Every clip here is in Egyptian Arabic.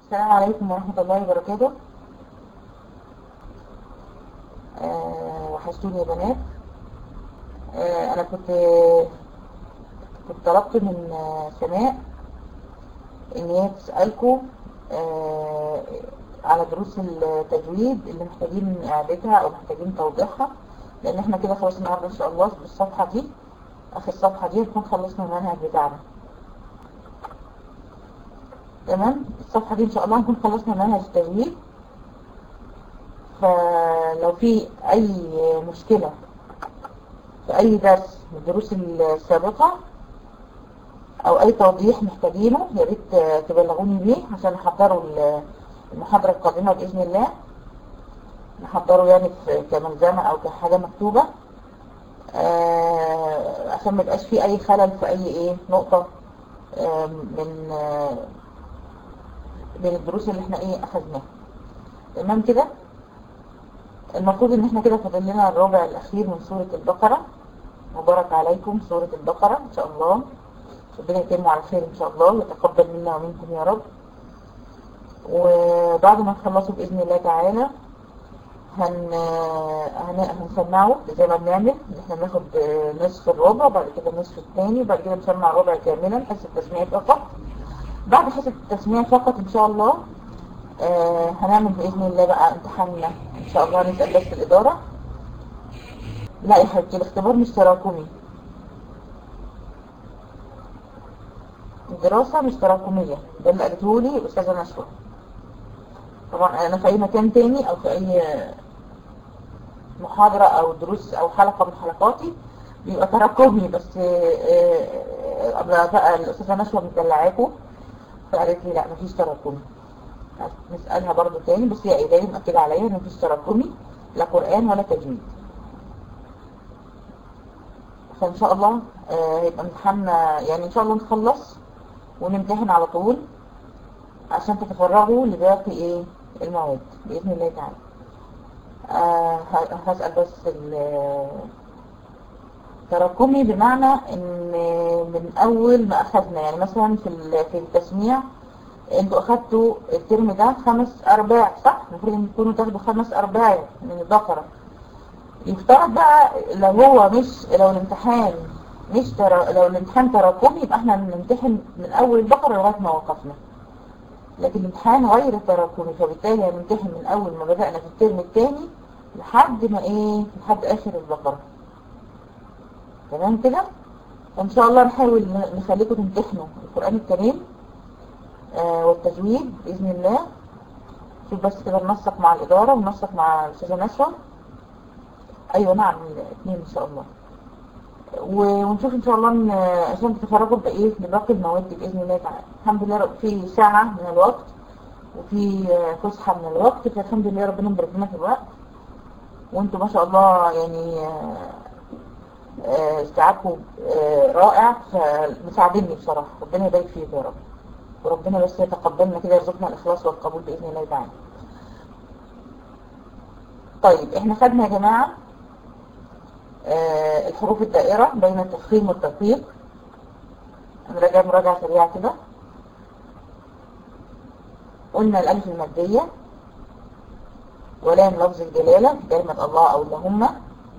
السلام عليكم ورحمة الله وبركاته آه وحشتوني يا بنات آه أنا كنت كنت طلبت من آه، سماء إن هي تسألكم آه على دروس التجويد اللي محتاجين إعادتها أو محتاجين توضيحها لأن احنا كده خلاص النهاردة إن شاء الله بالصفحة دي آخر الصفحة دي نكون خلصنا المنهج بتاعنا تمام الصفحة دي ان شاء الله نكون خلصنا منهج التجويد فلو في اي مشكلة في اي درس من الدروس السابقة او اي توضيح محتاجينه يا ريت تبلغوني بيه عشان نحضره المحاضرة القادمة بإذن الله نحضره يعني في كملزمة او كحاجة مكتوبة آه، عشان ما يبقاش في اي خلل في اي ايه نقطة آه، من آه، من الدروس اللي احنا ايه اخذناها تمام كده المفروض ان احنا كده فاضل لنا الربع الاخير من سورة البقرة مبارك عليكم سورة البقرة ان شاء الله ربنا يتم على خير ان شاء الله ويتقبل منا ومنكم يا رب وبعد ما نخلصه باذن الله تعالى هن... هن... هنسمعه زي ما بنعمل ان احنا ناخد نصف الربع وبعد كده النصف الثاني وبعد كده نسمع الربع كاملا حس التسميع فقط بعد حصة التسميع فقط ان شاء الله آه هنعمل بإذن الله بقى امتحاننا ان شاء الله هنسأل بس الإدارة لا يا حبيبتي الاختبار مش تراكمي الدراسة مش تراكمية ده اللي قالته لي الأستاذة نشوى طبعا أنا في أي مكان تاني أو في أي محاضرة أو دروس أو حلقة من حلقاتي بيبقى تراكمي بس آه، آه، بقى الأستاذة نشوى مدلعاكم فقالت لي لا مفيش تراكمي نسألها برضو تاني بس هي قايله لي مأكدة عليا ان مفيش تراكمي لا قرآن ولا تجويد فإن شاء الله آه، هيبقى امتحاننا يعني إن شاء الله نخلص ونمتحن على طول عشان تتفرغوا لباقي ايه المواد بإذن الله تعالى آه، ه- هسأل بس ال- تراكمي بمعنى ان من اول ما اخذنا يعني مثلا في ال- في التسميع انتوا اخدتوا الترم ده خمس ارباع صح المفروض ان تكونوا تاخدوا خمس ارباع من البقرة يفترض بقى لو هو مش لو الامتحان مش ترا لو الامتحان تراكمي يبقى احنا بنمتحن من اول البقرة لغاية ما وقفنا لكن الامتحان غير تراكمي فبالتالي هنمتحن من اول ما بدأنا في الترم الثاني لحد ما ايه لحد اخر البقرة تمام كده ان شاء الله نحاول ن- نخليكم تمتحنوا القرآن الكريم آه والتجويد بإذن الله شوف بس كده ننسق مع الإدارة وننسق مع الأستاذة نشوى أيوة نعم الاثنين إن شاء الله و- ونشوف إن شاء الله إن عشان تتفرجوا بإيه لباقي المواد بإذن الله تعالى الحمد لله رب- في ساعة من الوقت وفي آه، فسحة من الوقت فالحمد لله ربنا مبارك لنا في الوقت وانتم ما شاء الله يعني آه، آه، استيعابكم آه، رائع فمساعدني بصراحة ربنا يبارك فيك يا رب وربنا بس يتقبلنا كده يرزقنا الإخلاص والقبول بإذن الله تعالى طيب احنا خدنا يا جماعة آه، الحروف الدائرة بين التفخيم والتدقيق نراجع مراجعة سريعة كده قلنا الألف المادية ولام لفظ الجلالة كلمة الله أو اللهم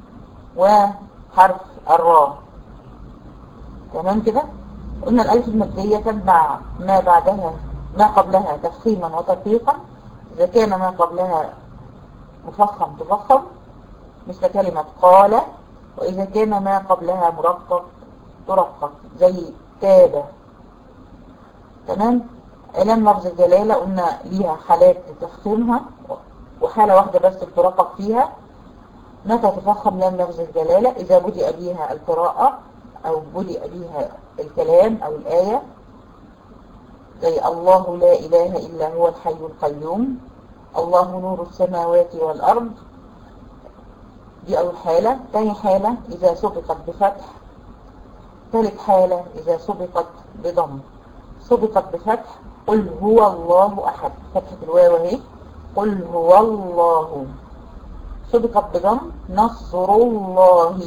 وحرف الراء تمام كده قلنا الألف المادية تتبع ما بعدها ما قبلها تفخيما وتدقيقا إذا كان ما قبلها مفخم تفخم مثل كلمة قال وإذا كان ما قبلها مرقق ترقق زي تاب تمام لام لفظ الجلالة قلنا ليها حالات لتفخيمها وحالة واحدة بس ترقق فيها متى تفخم لام لفظ الجلالة إذا بدأ بها القراءة أو بدأ بها الكلام أو الآية زي الله لا إله إلا هو الحي القيوم الله نور السماوات والأرض دي أول حالة تاني حالة إذا سبقت بفتح ثالث حالة إذا سبقت بضم سبقت بفتح قل هو الله أحد فتحة الواو اهي قل هو الله سبقت بضم نصر الله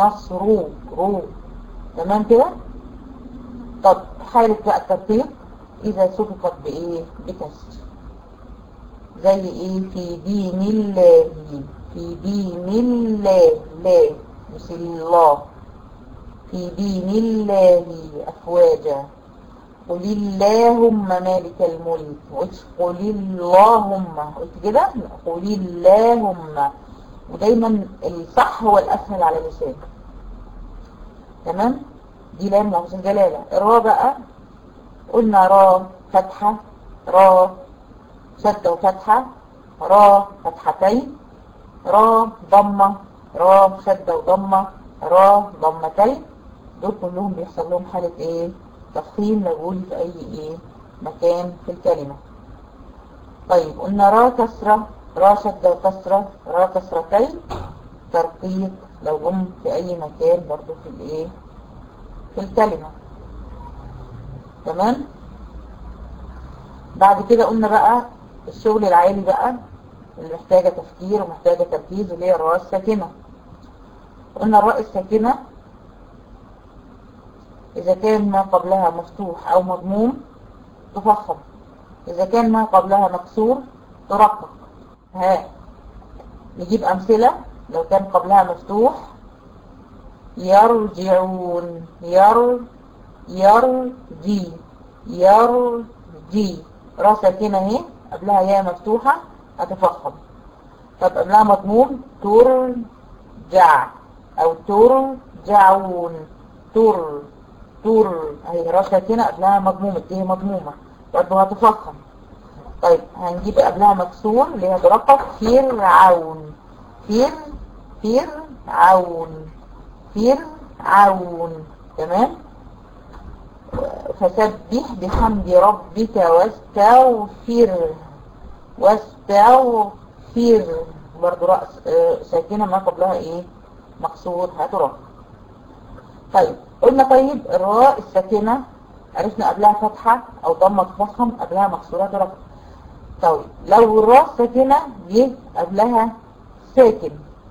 نصر رو تمام كده طب حالة بقى الترتيب إذا سبقت بإيه بكسر زي إيه في دين الله في دين الله لا مش الله في دين الله أفواجا قل اللهم مالك الملك قل اللهم قلت كده قل اللهم ودايما الصح هو الأسهل على اللسان تمام دي لام لفظ الجلالة الراء بقى قلنا را فتحة را شدة وفتحة را فتحتين را ضمة را شدة وضمة را ضمتين دول كلهم بيحصل لهم حالة ايه تفخيم لو قولي في اي ايه مكان في الكلمة طيب قلنا را كسرة را شدة وكسرة را كسرتين ترقيق لو قم في اي مكان برضو في الايه في الكلمة تمام بعد كده قلنا بقى الشغل العالي بقى اللي محتاجة تفكير ومحتاجة تركيز اللي هي الراء الساكنة قلنا الراء الساكنة إذا كان ما قبلها مفتوح أو مضموم تفخم إذا كان ما قبلها مكسور ترقق ها نجيب أمثلة لو كان قبلها مفتوح يرجعون ير يرجي يرجي را ساكنة اهي قبلها ياء مفتوحة هتفخم طب قبلها مضموم ترجع او ترجعون تر تر اهي را ساكنة قبلها مضمومة دي مضمومة برضه هتفخم طيب هنجيب قبلها مكسور اللي هي ترقق فرعون فر فرعون فرعون تمام فسبح بحمد ربك واستغفر واستغفر برضو رأس ساكنة ما قبلها ايه مقصور هترق طيب قلنا طيب الراء الساكنة عرفنا قبلها فتحة او ضمة تفخم قبلها مقصورة ترق طيب لو الراء الساكنة جه قبلها ساكن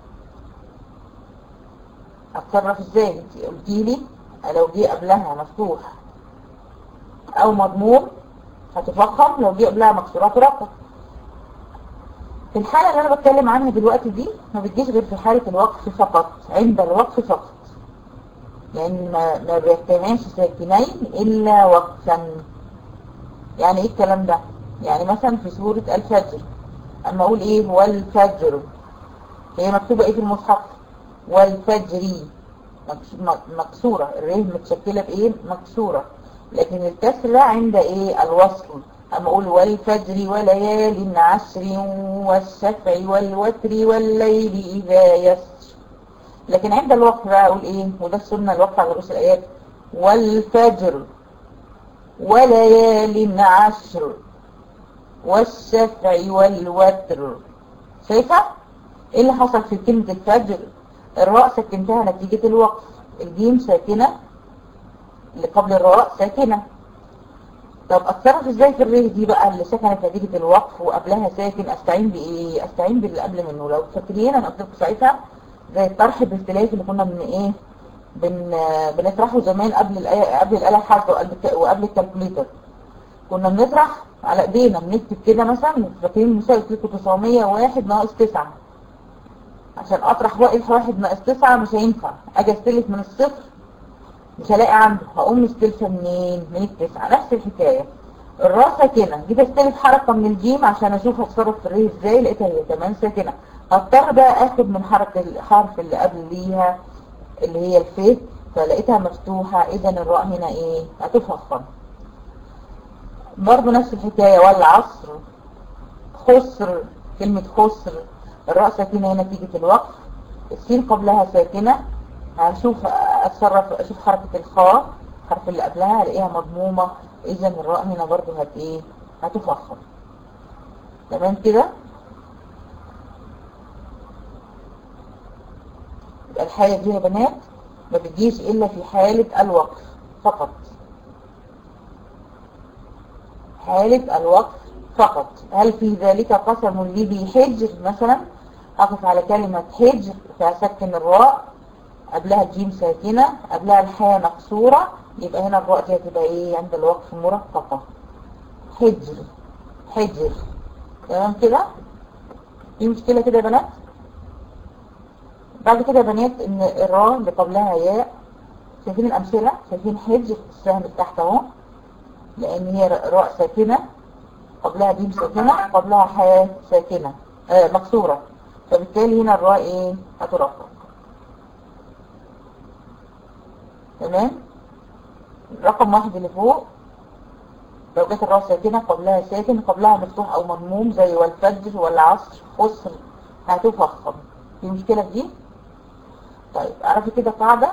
اتصرف ازاي انت قلتي لي لو جه قبلها مفتوح او مضموم هتفخم لو جه قبلها مكسورات رقم في الحالة اللي انا بتكلم عنها دلوقتي دي ما بتجيش غير في حالة الوقف فقط عند الوقف فقط يعني ما, ما بيجتمعش ساكنين الا وقفا يعني ايه الكلام ده يعني مثلا في سورة الفجر اما اقول ايه والفجر هي مكتوبة ايه في المصحف والفجري مكسورة الريه متشكلة بايه مكسورة لكن الكسرة عند ايه الوصل اما اقول والفجر وليال عشر والشفع والوتر والليل اذا يسر لكن عند الوقف بقى اقول ايه وده السنة الوقف على رؤوس الايات والفجر وليال عشر والشفع والوتر شايفة ايه اللي حصل في كلمة الفجر الراء سكنتها نتيجة الوقف الجيم ساكنة اللي قبل الراء ساكنة طب اتصرف ازاي في الريه دي بقى اللي سكنت نتيجة الوقف وقبلها ساكن استعين بايه استعين باللي قبل منه لو فاكرين انا قلت لكم ساعتها زي الطرح باختلاف اللي كنا من ايه بن بنطرحه زمان قبل الآية قبل الآلة الحاسبة وقبل وقبل الكالكوليتر كنا بنطرح على ايدينا بنكتب كده مثلا فاكرين المثال قلت لكم 901 ناقص 9 عشان اطرح واقف واحد ناقص 9 مش هينفع اجي استلف من الصفر مش هلاقي عنده هقوم مستلفه منين من التسعة نفس الحكاية الراء ساكنة جيت استلف حركة من الجيم عشان اشوف هتصرف في الريه ازاي لقيتها هي كمان ساكنة هضطر بقى اخد من حركة الحرف اللي قبل ليها اللي هي الف فلقيتها مفتوحة اذا الراء هنا ايه هتفخم برضه نفس الحكاية والعصر خسر كلمة خسر الراء ساكنة هنا نتيجة الوقف السين قبلها ساكنة هشوف اتصرف اشوف حركة الخاء الحرف اللي قبلها هلاقيها مضمومة اذا الراء هنا برضو هت ايه هتفخم تمام كده يبقى الحالة دي يا بنات ما بتجيش الا في حالة الوقف فقط حالة الوقف فقط هل في ذلك قسم لذي حجر مثلا اقف على كلمة حجر فاسكن الراء قبلها الجيم ساكنة قبلها الحاء مكسورة يبقى هنا الراء دي هتبقى ايه عند الوقف مرققة حجر حجر تمام كده في مشكلة كده يا بنات بعد كده يا بنات ان الراء اللي قبلها ياء شايفين الامثلة شايفين حجر السهم تحت اهو لان هي راء ساكنة قبلها جيم ساكنة قبلها حاء ساكنة آه مكسورة فبالتالي هنا الراء ايه هترقق تمام رقم واحد اللي فوق لو جت الراء ساكنة قبلها ساكن قبلها مفتوح او مضموم زي والفجر والعصر خسر هتفخم في مشكلة في دي طيب اعرفي كده قاعدة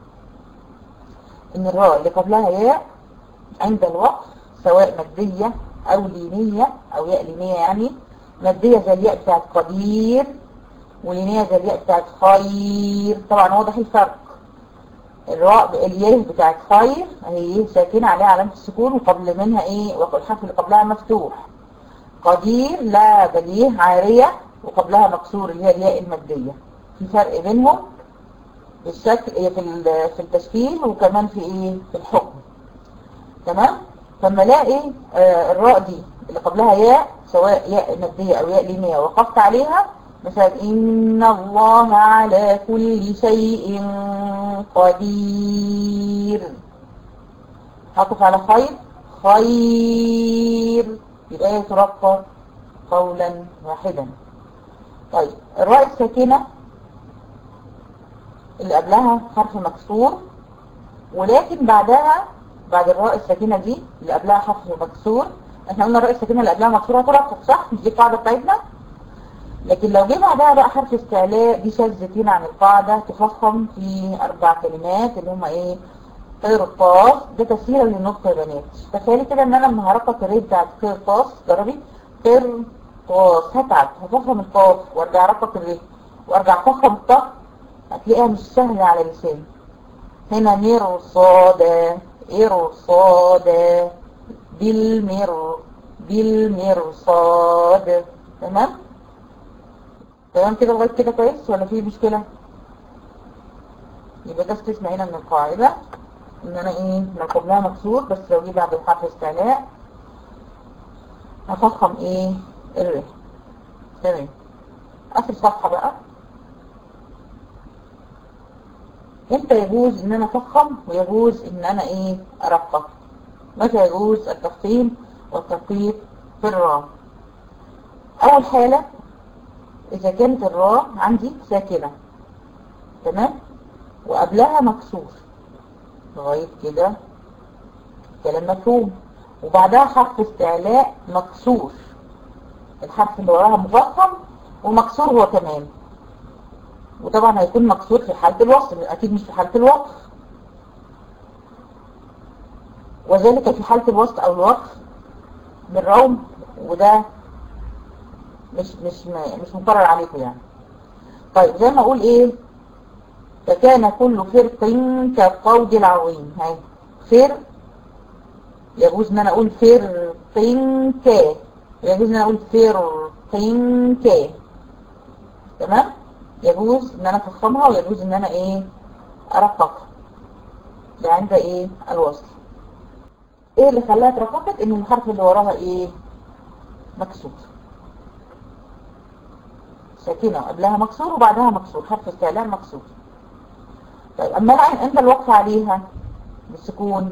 ان الراء اللي قبلها ياء عند الوقف سواء مادية او لينية او ياء لينية يعني مادية زي الياء بتاعت قدير ولينية زي الياء بتاعت خير طبعا واضح الفرق الراء الياء بتاعت خير هي ساكنة عليها علامة السكون وقبل منها ايه والحرف اللي قبلها مفتوح قدير لا بليه عارية وقبلها مكسور اللي هي الياء المادية في فرق بينهم في الشكل في في التشكيل وكمان في ايه في الحكم تمام فلما الاقي آه الراء دي اللي قبلها ياء سواء ياء مادية او ياء لينية وقفت عليها مثلا إن الله على كل شيء قدير هقف على خير خير يبقى هي ترقى قولا واحدا طيب الراء الساكنة اللي قبلها حرف مكسور ولكن بعدها بعد الراء الساكنة دي اللي قبلها حرف مكسور احنا قلنا الراء الساكنة اللي قبلها مكسورة ترقق صح مش دي القاعدة بتاعتنا لكن لو جه بعدها بقى حرف استعلاء دي شاذتين عن القاعدة تفخم في أربع كلمات اللي هما إيه قرطاس ده تسهيلا للنطق يا بنات تخيلي كده إن أنا لما هرقق الري بتاعت قرطاس جربي قرطاس هتعب هفخم القاف وارجع ارقق الري وارجع افخم الطاء هتلاقيها مش سهلة على لساني هنا مرصادة إرصادة بالمر بالمرصاد تمام تمام كده لغايه كده كويس ولا في مشكلة يبقى ده استثناء هنا من القاعدة ان انا ايه لو قبلها مكسور بس لو جه بعد الحرف استعلاء هفخم ايه الر تمام اخر صفحة بقى امتى يجوز ان انا افخم ويجوز ان انا ايه ارقق متى يجوز التفخيم والترقيق في الراء اول حالة إذا كانت الراء عندي ساكنة تمام وقبلها مكسور لغاية كده كلام مفهوم وبعدها حرف استعلاء مكسور الحرف اللي وراها مفخم ومكسور هو كمان وطبعا هيكون مكسور في حالة الوصل أكيد مش في حالة الوقف وذلك في حالة الوصل أو الوقف بالروم وده مش مش مش مقرر عليكم يعني طيب زي ما اقول ايه فكان كل فرق كالقود العظيم هاي فر يجوز ان انا اقول فرق ك يجوز ان انا اقول فرق ك تمام يجوز ان انا افخمها ويجوز ان انا ايه ارققها ده عند ايه الوصل ايه اللي خلاها اترققت ان الحرف اللي وراها ايه مكسور ساكنة قبلها مكسور وبعدها مكسور حرف استعلام مكسور طيب أما عند الوقف عليها بالسكون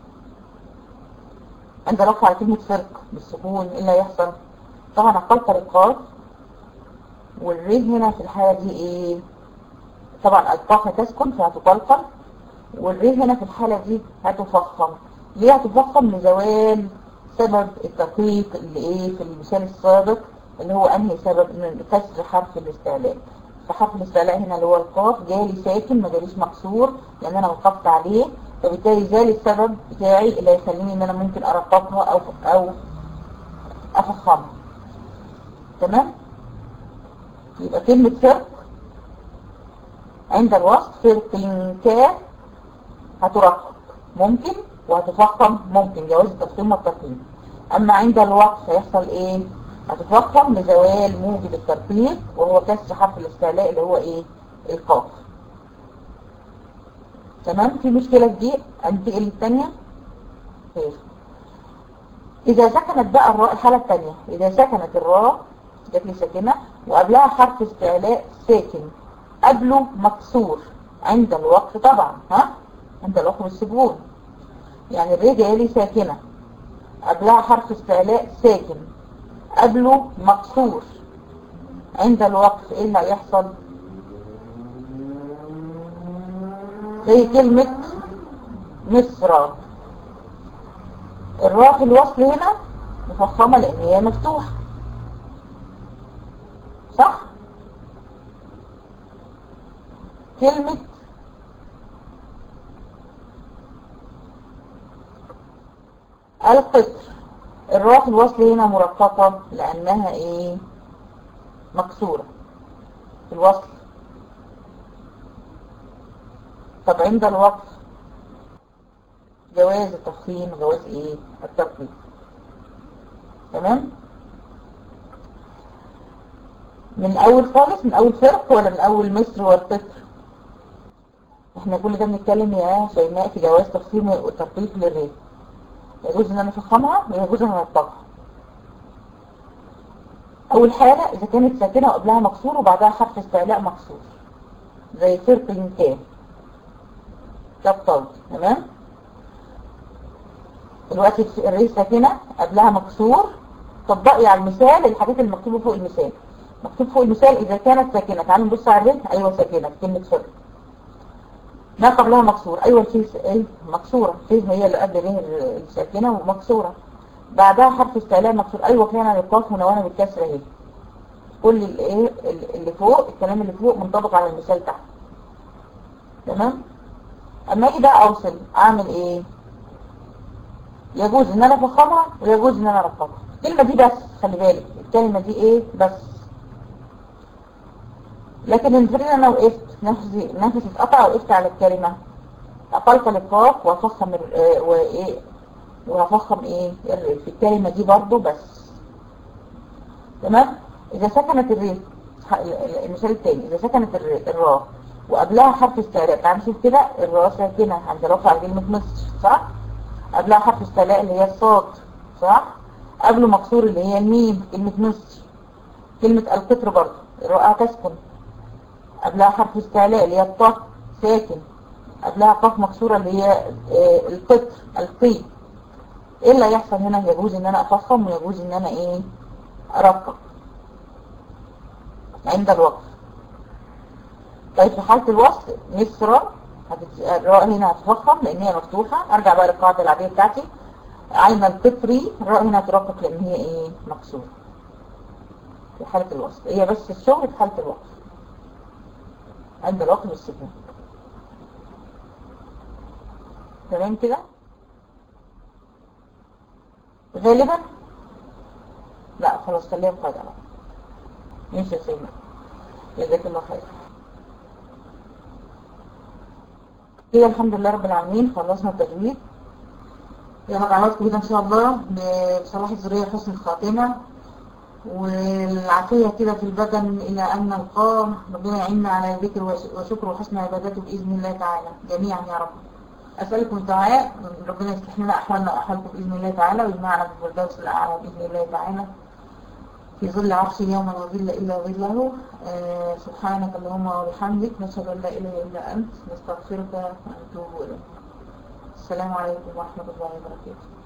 عند الوقف على كلمة فرق بالسكون إيه اللي هيحصل طبعا أقلت القاف والري هنا في الحالة دي إيه طبعا القاف هتسكن فهتقلقل والري هنا في الحالة دي هتفخم ليه هتفخم لزوال سبب التدقيق اللي ايه في المثال السابق اللي هو انهي سبب من كسر حرف الاستعلاء فحرف الاستعلاء هنا اللي هو القاف جالي ساكن ما جاليش مكسور لان انا وقفت عليه فبالتالي زال السبب بتاعي اللي هيخليني ان انا ممكن ارققها او او افخمها تمام يبقى كلمة فرق عند الوصف فرق ك هترقق ممكن وهتفخم ممكن جواز التفخيم والترقيم اما عند الوقف هيحصل ايه هتتفخم لزوال موجب الترقيق وهو كسر حرف الاستعلاء اللي هو ايه القاف تمام في مشكلة في دي انتقل الثانية خير إذا سكنت بقى الراء الحالة الثانية إذا سكنت الراء جات لي ساكنة وقبلها حرف استعلاء ساكن قبله مكسور عند الوقف طبعا ها عند الوقف بالسكون يعني الري جايه لي ساكنة قبلها حرف استعلاء ساكن قبله مكسور عند الوقف ايه اللي هيحصل زي كلمة مصر الراء في الوصل هنا مفخمة لان هي مفتوحة صح كلمة القطر الراء في الوصل هنا مرققة لأنها ايه مكسورة في الوصل طب عند الوقف جواز التفخيم جواز ايه الترقيق تمام من اول خالص من اول فرق ولا من اول مصر والقطر احنا كل ده بنتكلم يا شيماء في جواز تفخيم والترقيق للريح يجوز ان انا افخمها ويجوز ان انا ارققها اول حالة اذا كانت ساكنة وقبلها مكسور وبعدها حرف استعلاء مكسور زي فرق الامكان تبطل تمام دلوقتي الريس ساكنة قبلها مكسور طبقي على المثال الحاجات المكتوبة فوق المثال مكتوب فوق المثال اذا كانت ساكنة تعالوا نبص على الريس ايوه ساكنة كلمة فرق ما قبلها مكسور ايوه الفيس ايه مكسورة الفيس هي اللي قبل به الساكنة ومكسورة بعدها حرف استعلاء مكسور ايوه كان القاف منونة بالكسرة اهي كل الايه اللي فوق الكلام اللي فوق منطبق على المثال تحت تمام اما اجي بقى اوصل اعمل ايه يجوز ان انا افخمها ويجوز ان انا ارققها الكلمة دي بس خلي بالك الكلمة دي ايه بس لكن المفروض انا وقفت نفسي نفسي اتقطع وقفت على الكلمة اقلت القاف وافخم اه وايه وهفخم ايه في الكلمة دي برضو بس تمام اذا سكنت الري المثال التاني اذا سكنت الراء وقبلها حرف استعلاء تعال نشوف كده الراء ساكنة عند رفع كلمة مصر صح قبلها حرف استعلاء اللي هي الصاد صح قبله مكسور اللي هي الميم كلمة مصر كلمة القطر برضو الراء تسكن قبلها حرف استعلاء اللي هي الطه ساكن قبلها قاف مكسورة اللي هي القطر القي ايه اللي هيحصل هنا يجوز ان انا افخم ويجوز ان انا ايه ارقق عند الوقف طيب في حالة الوصل مصر الراء هنا هتفخم لان هي مفتوحة ارجع بقى للقاعدة العادية بتاعتي عين القطري الراء هنا هترقق لان هي ايه مكسورة في حالة الوصل هي بس الشغل في حالة الوقف عند الوقف والسكون تمام كده غالبا لا خلاص خليها بقاعدة بقى ماشي يا سيدنا جزاك الله خير كده الحمد لله رب العالمين خلصنا التجويد هدعواتكم كده ان شاء الله بصلاح الذرية حسن الخاتمة والعافية كده في البدن إلى أن نلقاه ربنا يعيننا على الذكر وشكر وحسن عبادته بإذن الله تعالى جميعا يا رب أسألكم الدعاء ربنا يصلح لنا أحوالنا وأحوالكم بإذن الله تعالى ويجمعنا في الفردوس الأعلى بإذن الله تعالى في ظل عرشه يوم لا ظل إلا ظله آه سبحانك اللهم وبحمدك نشهد أن لا إله إلا أنت نستغفرك ونتوب إليك السلام عليكم ورحمة الله وبركاته